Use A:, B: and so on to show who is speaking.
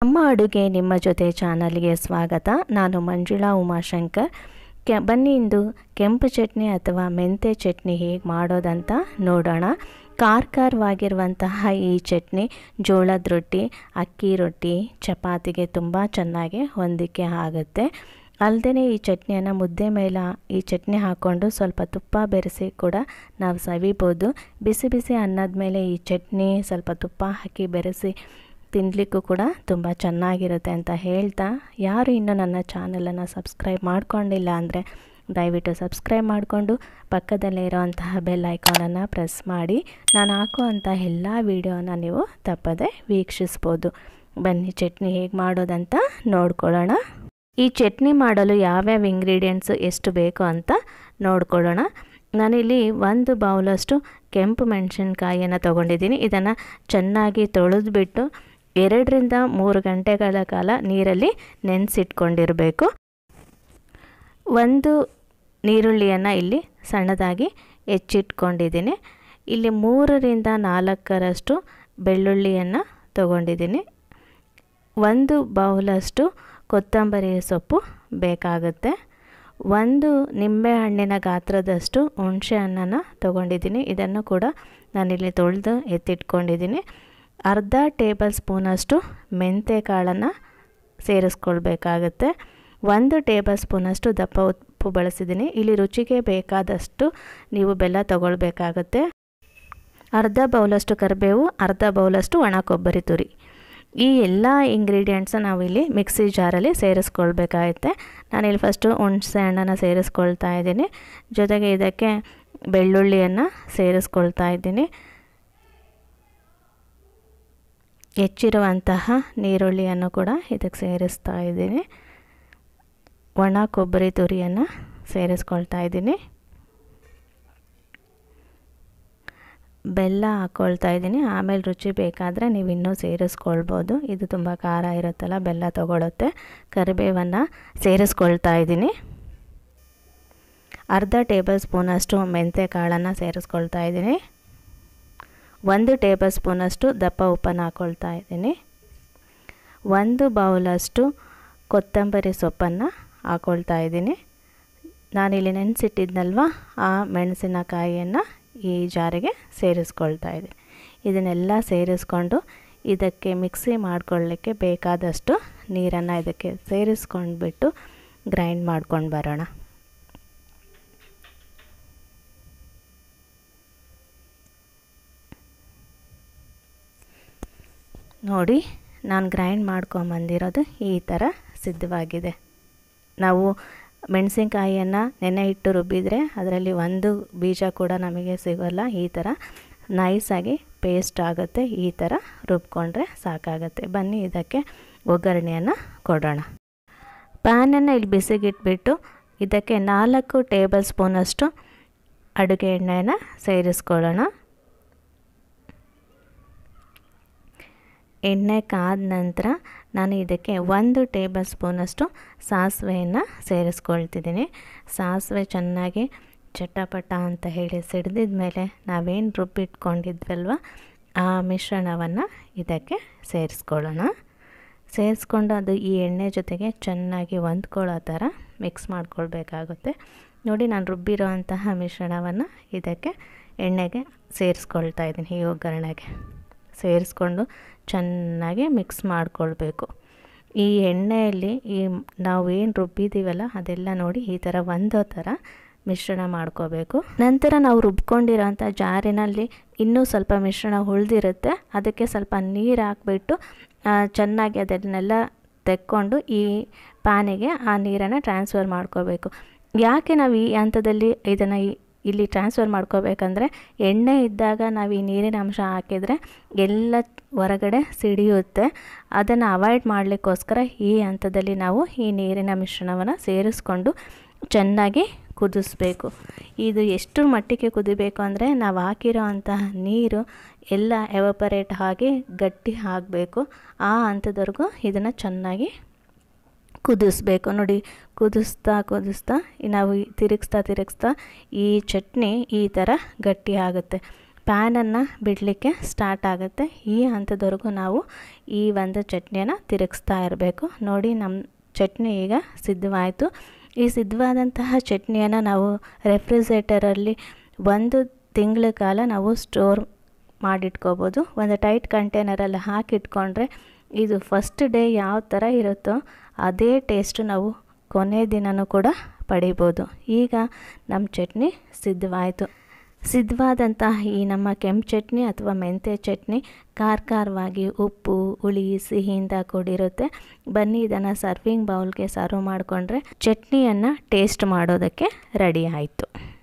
A: ನಮ್ಮ ಅಡುಗೆ ನಿಮ್ಮ ಜೊತೆ ಚಾನಲ್ಗೆ ಸ್ವಾಗತ ನಾನು ಮಂಜುಳಾ ಉಮಾಶಂಕರ್ ಕೆ ಬನ್ನಿ ಇಂದು ಕೆಂಪು ಚಟ್ನಿ ಅಥವಾ ಮೆಂತೆ ಚಟ್ನಿ ಹೇಗೆ ಮಾಡೋದಂತ ನೋಡೋಣ ಖಾರ ಖಾರವಾಗಿರುವಂತಹ ಈ ಚಟ್ನಿ ಜೋಳದ ರೊಟ್ಟಿ ಅಕ್ಕಿ ರೊಟ್ಟಿ ಚಪಾತಿಗೆ ತುಂಬ ಚೆನ್ನಾಗಿ ಹೊಂದಿಕೆ ಆಗುತ್ತೆ ಅಲ್ಲದೆ ಈ ಚಟ್ನಿಯನ್ನು ಮುದ್ದೆ ಮೇಲೆ ಈ ಚಟ್ನಿ ಹಾಕ್ಕೊಂಡು ಸ್ವಲ್ಪ ತುಪ್ಪ ಬೆರೆಸಿ ಕೂಡ ನಾವು ಸವಿಬೋದು ಬಿಸಿ ಬಿಸಿ ಅನ್ನದ ಮೇಲೆ ಈ ಚಟ್ನಿ ಸ್ವಲ್ಪ ತುಪ್ಪ ಹಾಕಿ ಬೆರೆಸಿ ತಿನ್ನಲಿಕ್ಕೂ ಕೂಡ ತುಂಬ ಚೆನ್ನಾಗಿರುತ್ತೆ ಅಂತ ಹೇಳ್ತಾ ಯಾರು ಇನ್ನೂ ನನ್ನ ಚಾನಲನ್ನು ಸಬ್ಸ್ಕ್ರೈಬ್ ಮಾಡ್ಕೊಂಡಿಲ್ಲ ಅಂದರೆ ದಯವಿಟ್ಟು ಸಬ್ಸ್ಕ್ರೈಬ್ ಮಾಡಿಕೊಂಡು ಪಕ್ಕದಲ್ಲೇ ಇರೋವಂತಹ ಬೆಲ್ ಐಕಾನನ್ನು ಪ್ರೆಸ್ ಮಾಡಿ ನಾನು ಹಾಕುವಂಥ ಎಲ್ಲ ವೀಡಿಯೋನ ನೀವು ತಪ್ಪದೆ ವೀಕ್ಷಿಸ್ಬೋದು ಬನ್ನಿ ಚಟ್ನಿ ಹೇಗೆ ಮಾಡೋದಂತ ನೋಡ್ಕೊಳ್ಳೋಣ ಈ ಚಟ್ನಿ ಮಾಡಲು ಯಾವ್ಯಾವ ಇಂಗ್ರೀಡಿಯೆಂಟ್ಸು ಎಷ್ಟು ಬೇಕು ಅಂತ ನೋಡ್ಕೊಳ್ಳೋಣ ನಾನಿಲ್ಲಿ ಒಂದು ಬೌಲಷ್ಟು ಕೆಂಪು ಮೆಣಸಿನ್ಕಾಯಿಯನ್ನು ತೊಗೊಂಡಿದ್ದೀನಿ ಇದನ್ನು ಚೆನ್ನಾಗಿ ತೊಳೆದ್ಬಿಟ್ಟು ಎರಡರಿಂದ ಮೂರು ಗಂಟೆಗಳ ಕಾಲ ನೀರಲ್ಲಿ ನೆನೆಸಿಟ್ಕೊಂಡಿರಬೇಕು ಒಂದು ನೀರುಳ್ಳಿಯನ್ನು ಇಲ್ಲಿ ಸಣ್ಣದಾಗಿ ಹೆಚ್ಚಿಟ್ಕೊಂಡಿದ್ದೀನಿ ಇಲ್ಲಿ ಮೂರರಿಂದ ನಾಲ್ಕರಷ್ಟು ಬೆಳ್ಳುಳ್ಳಿಯನ್ನು ತಗೊಂಡಿದ್ದೀನಿ ಒಂದು ಬೌಲಷ್ಟು ಕೊತ್ತಂಬರಿ ಸೊಪ್ಪು ಬೇಕಾಗುತ್ತೆ ಒಂದು ನಿಂಬೆಹಣ್ಣಿನ ಗಾತ್ರದಷ್ಟು ಹುಣಸೆ ಹಣ್ಣನ್ನು ತೊಗೊಂಡಿದ್ದೀನಿ ಇದನ್ನು ಕೂಡ ನಾನಿಲ್ಲಿ ತೊಳೆದು ಎತ್ತಿಟ್ಕೊಂಡಿದ್ದೀನಿ ಅರ್ಧ ಟೇಬಲ್ ಸ್ಪೂನಷ್ಟು ಮೆಂತೆ ಕಾಳನ್ನು ಸೇರಿಸ್ಕೊಳ್ಬೇಕಾಗತ್ತೆ ಒಂದು ಟೇಬಲ್ ಸ್ಪೂನಷ್ಟು ದಪ್ಪ ಉಪ್ಪು ಬಳಸಿದ್ದೀನಿ ಇಲ್ಲಿ ರುಚಿಗೆ ಬೇಕಾದಷ್ಟು ನೀವು ಬೆಲ್ಲ ತಗೊಳ್ಬೇಕಾಗತ್ತೆ ಅರ್ಧ ಬೌಲಷ್ಟು ಕರಿಬೇವು ಅರ್ಧ ಬೌಲಷ್ಟು ಒಣ ಕೊಬ್ಬರಿ ತುರಿ ಈ ಎಲ್ಲ ಇಂಗ್ರೀಡಿಯೆಂಟ್ಸ ನಾವಿಲ್ಲಿ ಮಿಕ್ಸಿ ಜಾರಲ್ಲಿ ಸೇರಿಸ್ಕೊಳ್ಬೇಕಾಗುತ್ತೆ ನಾನಿಲ್ಲಿ ಫಸ್ಟು ಹುಣಸೆ ಹಣ್ಣನ್ನು ಸೇರಿಸ್ಕೊಳ್ತಾ ಇದ್ದೀನಿ ಜೊತೆಗೆ ಇದಕ್ಕೆ ಬೆಳ್ಳುಳ್ಳಿಯನ್ನು ಸೇರಿಸ್ಕೊಳ್ತಾ ಇದ್ದೀನಿ ಹೆಚ್ಚಿರುವಂತಹ ನೀರುಳ್ಳಿಯನ್ನು ಕೂಡ ಇದಕ್ಕೆ ಸೇರಿಸ್ತಾ ಇದ್ದೀನಿ ಒಣ ಕೊಬ್ಬರಿ ತುರಿಯನ್ನು ಸೇರಿಸ್ಕೊಳ್ತಾ ಇದ್ದೀನಿ ಬೆಲ್ಲ ಹಾಕ್ಕೊಳ್ತಾ ಇದ್ದೀನಿ ಆಮೇಲೆ ರುಚಿ ಬೇಕಾದರೆ ನೀವು ಇನ್ನೂ ಸೇರಿಸ್ಕೊಳ್ಬೋದು ಇದು ತುಂಬ ಖಾರ ಇರುತ್ತಲ್ಲ ಬೆಲ್ಲ ತಗೊಳುತ್ತೆ ಕರಿಬೇವನ್ನು ಸೇರಿಸ್ಕೊಳ್ತಾ ಇದ್ದೀನಿ ಅರ್ಧ ಟೇಬಲ್ ಸ್ಪೂನಷ್ಟು ಮೆಂತೆ ಕಾಳನ್ನು ಸೇರಿಸ್ಕೊಳ್ತಾ ಇದ್ದೀನಿ ಒಂದು ಟೇಬಲ್ ಸ್ಪೂನಷ್ಟು ದಪ್ಪ ಉಪ್ಪನ್ನು ಹಾಕ್ಕೊಳ್ತಾ ಇದ್ದೀನಿ ಒಂದು ಬೌಲಷ್ಟು ಕೊತ್ತಂಬರಿ ಸೊಪ್ಪನ್ನು ಹಾಕ್ಕೊಳ್ತಾ ಇದ್ದೀನಿ ನಾನಿಲ್ಲಿ ನೆನೆಸಿಟ್ಟಿದ್ನಲ್ವ ಆ ಮೆಣಸಿನಕಾಯಿಯನ್ನು ಈ ಜಾರಿಗೆ ಸೇರಿಸ್ಕೊಳ್ತಾ ಇದ್ದೀನಿ ಇದನ್ನೆಲ್ಲ ಸೇರಿಸ್ಕೊಂಡು ಇದಕ್ಕೆ ಮಿಕ್ಸಿ ಮಾಡ್ಕೊಳ್ಳಿಕ್ಕೆ ಬೇಕಾದಷ್ಟು ನೀರನ್ನು ಇದಕ್ಕೆ ಸೇರಿಸ್ಕೊಂಡ್ಬಿಟ್ಟು ಗ್ರೈಂಡ್ ಮಾಡ್ಕೊಂಡು ಬರೋಣ ನೋಡಿ ನಾನು ಗ್ರೈಂಡ್ ಮಾಡ್ಕೊಂಬಂದಿರೋದು ಈ ಥರ ಸಿದ್ಧವಾಗಿದೆ ನಾವು ಮೆಣಸಿನ್ಕಾಯಿಯನ್ನು ನೆನೆ ಇಟ್ಟು ರುಬ್ಬಿದರೆ ಅದರಲ್ಲಿ ಒಂದು ಬೀಜ ಕೂಡ ನಮಗೆ ಸಿಗೋಲ್ಲ ಈ ಥರ ನೈಸಾಗಿ ಪೇಸ್ಟ್ ಆಗುತ್ತೆ ಈ ಥರ ರುಬ್ಕೊಂಡ್ರೆ ಸಾಕಾಗುತ್ತೆ ಬನ್ನಿ ಇದಕ್ಕೆ ಒಗ್ಗರಣೆಯನ್ನು ಕೊಡೋಣ ಪ್ಯಾನನ್ನು ಇಲ್ಲಿ ಬಿಸಿಗಿಟ್ಬಿಟ್ಟು ಇದಕ್ಕೆ ನಾಲ್ಕು ಟೇಬಲ್ ಸ್ಪೂನಷ್ಟು ಅಡುಗೆ ಎಣ್ಣೆಯನ್ನು ಸೇರಿಸ್ಕೊಳ್ಳೋಣ ಎಣ್ಣೆ ಕಾದ ನಂತರ ನಾನು ಇದಕ್ಕೆ ಒಂದು ಟೇಬಲ್ ಸ್ಪೂನಷ್ಟು ಸಾಸಿವೆಯನ್ನು ಸೇರಿಸ್ಕೊಳ್ತಿದ್ದೀನಿ ಸಾಸಿವೆ ಚೆನ್ನಾಗಿ ಚಟಪಟ ಅಂತ ಹೇಳಿ ಸಿಡ್ದಿದ ಮೇಲೆ ನಾವೇನು ರುಬ್ಬಿಟ್ಕೊಂಡಿದ್ವಲ್ವ ಆ ಮಿಶ್ರಣವನ್ನು ಇದಕ್ಕೆ ಸೇರಿಸ್ಕೊಳ್ಳೋಣ ಸೇರಿಸ್ಕೊಂಡು ಅದು ಈ ಎಣ್ಣೆ ಜೊತೆಗೆ ಚೆನ್ನಾಗಿ ಹೊಂದ್ಕೊಳ್ಳೋ ಥರ ಮಿಕ್ಸ್ ಮಾಡ್ಕೊಳ್ಬೇಕಾಗುತ್ತೆ ನೋಡಿ ನಾನು ರುಬ್ಬಿರೋ ಅಂತಹ ಮಿಶ್ರಣವನ್ನು ಇದಕ್ಕೆ ಎಣ್ಣೆಗೆ ಸೇರಿಸ್ಕೊಳ್ತಾ ಇದ್ದೀನಿ ಈ ಒಗ್ಗರಣೆಗೆ ಸೇರಿಸ್ಕೊಂಡು ಚೆನ್ನಾಗಿ ಮಿಕ್ಸ್ ಮಾಡಿಕೊಳ್ಬೇಕು ಈ ಎಣ್ಣೆಯಲ್ಲಿ ಈ ನಾವು ಏನು ರುಬ್ಬಿದ್ದೀವಲ್ಲ ಅದೆಲ್ಲ ನೋಡಿ ಈ ಥರ ಒಂದೋ ಥರ ಮಿಶ್ರಣ ಮಾಡ್ಕೋಬೇಕು ನಂತರ ನಾವು ರುಬ್ಕೊಂಡಿರೋಂಥ ಜಾರಿನಲ್ಲಿ ಇನ್ನೂ ಸ್ವಲ್ಪ ಮಿಶ್ರಣ ಉಳಿದಿರುತ್ತೆ ಅದಕ್ಕೆ ಸ್ವಲ್ಪ ನೀರು ಹಾಕ್ಬಿಟ್ಟು ಚೆನ್ನಾಗಿ ಅದನ್ನೆಲ್ಲ ತೆಕ್ಕೊಂಡು ಈ ಪ್ಯಾನಿಗೆ ಆ ನೀರನ್ನು ಟ್ರಾನ್ಸ್ಫರ್ ಮಾಡ್ಕೋಬೇಕು ಯಾಕೆ ನಾವು ಈ ಹಂತದಲ್ಲಿ ಇದನ್ನು ಇಲ್ಲಿ ಟ್ರಾನ್ಸ್ಫರ್ ಮಾಡ್ಕೋಬೇಕಂದ್ರೆ ಎಣ್ಣೆ ಇದ್ದಾಗ ನಾವು ಈ ನೀರಿನ ಅಂಶ ಹಾಕಿದರೆ ಎಲ್ಲ ಹೊರಗಡೆ ಸಿಡಿಯುತ್ತೆ ಅದನ್ನು ಅವಾಯ್ಡ್ ಮಾಡಲಿಕ್ಕೋಸ್ಕರ ಈ ಹಂತದಲ್ಲಿ ನಾವು ಈ ನೀರಿನ ಮಿಶ್ರಣವನ್ನು ಸೇರಿಸ್ಕೊಂಡು ಚೆನ್ನಾಗಿ ಕುದಿಸ್ಬೇಕು ಇದು ಎಷ್ಟು ಮಟ್ಟಿಗೆ ಕುದಿಬೇಕು ಅಂದರೆ ನಾವು ಹಾಕಿರೋ ಅಂತಹ ನೀರು ಎಲ್ಲ ಎವಪರೇಟ್ ಆಗಿ ಗಟ್ಟಿ ಆಗಬೇಕು ಆ ಹಂತದವರೆಗೂ ಇದನ್ನು ಚೆನ್ನಾಗಿ ಕುದಿಸ್ಬೇಕು ನೋಡಿ ಕುದಿಸ್ತಾ ಕುದಿಸ್ತಾ ನಾವು ತಿರುಗಿಸ್ತಾ ತಿರುಗಿಸ್ತಾ ಈ ಚಟ್ನಿ ಈ ಥರ ಗಟ್ಟಿ ಆಗುತ್ತೆ ಪ್ಯಾನನ್ನು ಬಿಡಲಿಕ್ಕೆ ಸ್ಟಾರ್ಟ್ ಆಗುತ್ತೆ ಈ ಹಂತದವರೆಗೂ ನಾವು ಈ ಒಂದು ಚಟ್ನಿಯನ್ನು ತಿರುಗಿಸ್ತಾ ಇರಬೇಕು ನೋಡಿ ನಮ್ಮ ಚಟ್ನಿ ಈಗ ಸಿದ್ಧವಾಯಿತು ಈ ಸಿದ್ಧವಾದಂತಹ ಚಟ್ನಿಯನ್ನು ನಾವು ರೆಫ್ರಿಜರೇಟರಲ್ಲಿ ಒಂದು ತಿಂಗಳ ಕಾಲ ನಾವು ಸ್ಟೋರ್ ಮಾಡಿಟ್ಕೋಬೋದು ಒಂದು ಟೈಟ್ ಕಂಟೈನರಲ್ಲಿ ಹಾಕಿಟ್ಕೊಂಡ್ರೆ ಇದು ಫಸ್ಟ್ ಡೇ ಯಾವ ಥರ ಇರುತ್ತೋ ಅದೇ ಟೇಸ್ಟು ನಾವು ಕೊನೆ ದಿನವೂ ಕೂಡ ಪಡಿಬೋದು ಈಗ ನಮ್ಮ ಚಟ್ನಿ ಸಿದ್ಧವಾಯಿತು ಸಿದ್ಧವಾದಂತಹ ಈ ನಮ್ಮ ಕೆಂಪು ಚಟ್ನಿ ಅಥವಾ ಮೆಂತ್ಯ ಚಟ್ನಿ ಖಾರ ಖಾರವಾಗಿ ಉಪ್ಪು ಹುಳಿ ಸಿಹಿಯಿಂದ ಕೂಡಿರುತ್ತೆ ಬನ್ನಿ ಇದನ್ನು ಸರ್ವಿಂಗ್ ಬೌಲ್ಗೆ ಸರ್ವ್ ಮಾಡಿಕೊಂಡ್ರೆ ಚಟ್ನಿಯನ್ನು ಟೇಸ್ಟ್ ಮಾಡೋದಕ್ಕೆ ರೆಡಿ ಆಯಿತು